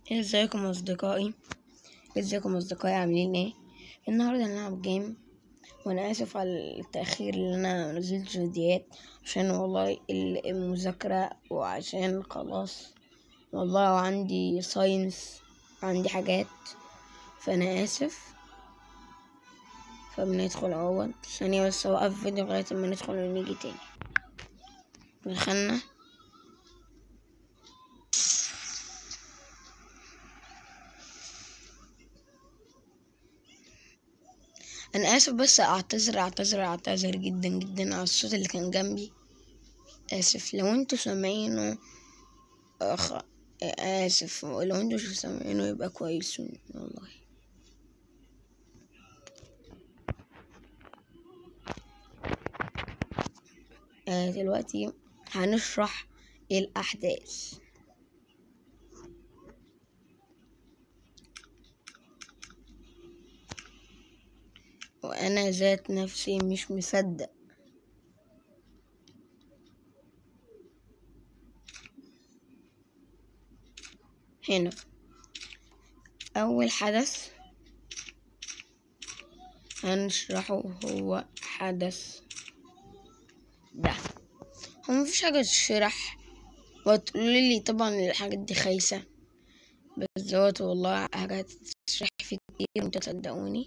ازيكم اصدقائي ازيكم اصدقائي عاملين ايه النهارده هنلعب جيم وانا اسف على التاخير اللي انا نزلت فيديوهات عشان والله ال- المذاكره وعشان خلاص والله عندي ساينس عندي حاجات فانا اسف فبندخل اول ثانيه بس اوقف فيديو لغايه ما ندخل ونيجي تاني دخلنا انا اسف بس اعتذر اعتذر اعتذر جدا جدا على الصوت اللي كان جنبي اسف لو انتوا سامعينه أخ... اسف لو انتوا مش سامعينه يبقى كويس والله آه دلوقتي هنشرح الاحداث وانا ذات نفسي مش مصدق هنا اول حدث هنشرحه هو حدث ده هو مفيش حاجة تشرح وتقولوا لي طبعا الحاجات دي خايسة بس دوت والله حاجات تشرح في كتير وانتوا تصدقوني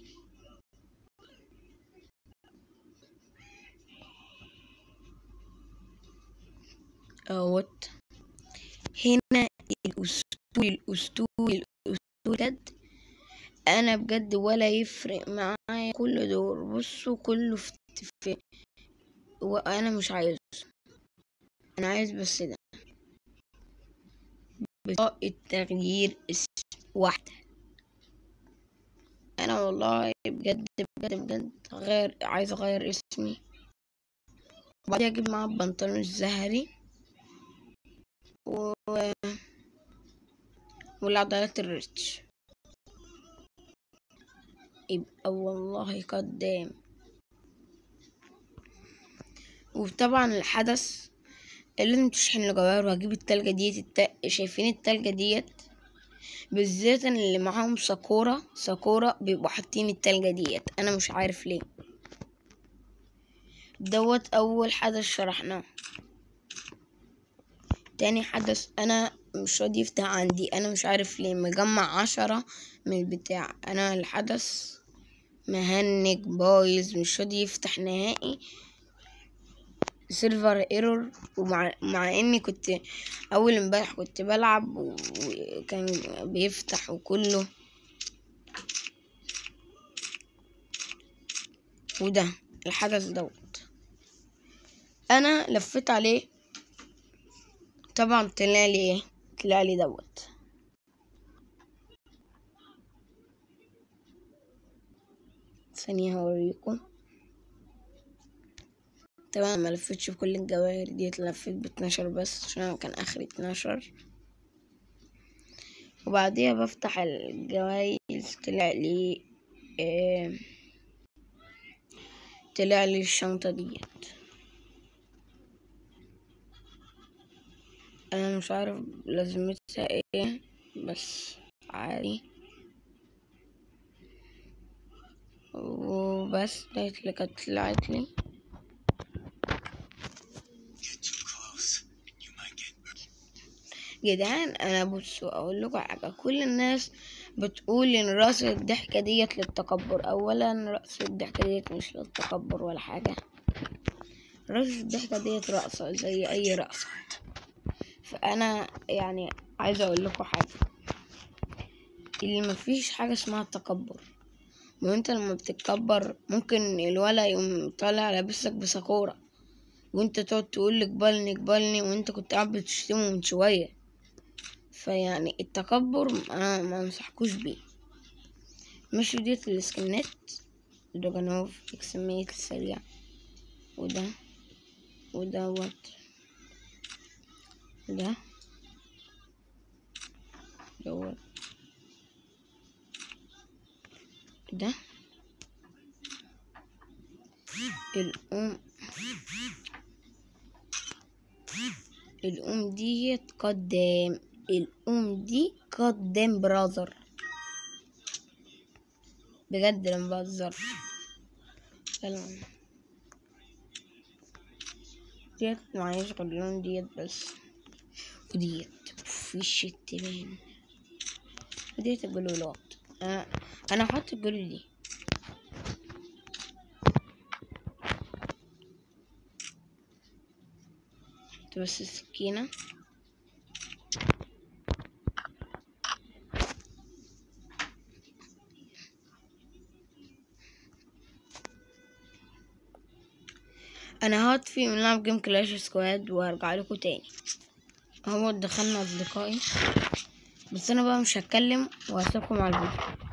اهوت هنا الاسطول الاسطول الاسطول بجد انا بجد ولا يفرق معايا كل دور بصوا كله في, في وانا مش عايز انا عايز بس ده بطاقة تغيير اسم واحدة انا والله بجد بجد بجد غير عايز اغير اسمي وبعدين اجيب معاه البنطلون الزهري و... والعضلات الريتش يبقى والله قدام وطبعا الحدث لازم تشحن الجواهر وهجيب التلجة ديت الت... شايفين التلجة ديت بالذات اللي معاهم ساكورا ساكورا بيبقوا حاطين التلجة ديت انا مش عارف ليه دوت اول حدث شرحناه تاني حدث انا مش راضي يفتح عندي انا مش عارف ليه مجمع عشرة من البتاع انا الحدث مهنج بايظ مش راضي يفتح نهائي سيرفر ايرور ومع مع اني كنت اول امبارح كنت بلعب وكان بيفتح وكله وده الحدث دوت انا لفيت عليه طبعا طلع لي ايه طلع لي دوت ثانية هوريكم طبعا ما لفتش بكل الجواهر ديت لفيت باتناشر بس عشان كان اخري اتناشر وبعديها بفتح الجوايز طلع لي إيه طلع لي الشنطة ديت انا مش عارف لازمتها ايه بس عادي وبس ديت اللي كانت طلعت لي جدعان انا بصوا اقول لكم حاجه كل الناس بتقول ان رأس الضحكه ديت للتكبر اولا رأس الضحكه ديت مش للتكبر ولا حاجه رأس الضحكه ديت رقصه زي اي رقصه فانا يعني عايزه اقول لكم حاجه اللي مفيش حاجه اسمها تكبر وانت لما بتتكبر ممكن الولا يقوم طالع لابسك بساكوره وانت تقعد تقول اقبلني اقبلني وانت كنت قاعد بتشتمه من شويه فيعني التكبر انا ما انصحكوش بيه مش ديت السكنات دوجانوف اكسميت السريع وده ودوت ده دوت ده الأم الأم ديت قدام الام دي قدام براذر بجد لما بهزر يلا ديت معيش غير اللون ديت بس وديت في الشتمان وديت الجلولات انا انا هحط الجلول دي حط بس السكينة انا هطفي ونلعب جيم كلاش سكواد وارجع لكم تاني هو دخلنا اصدقائي بس انا بقى مش هتكلم وهسيبكم على الفيديو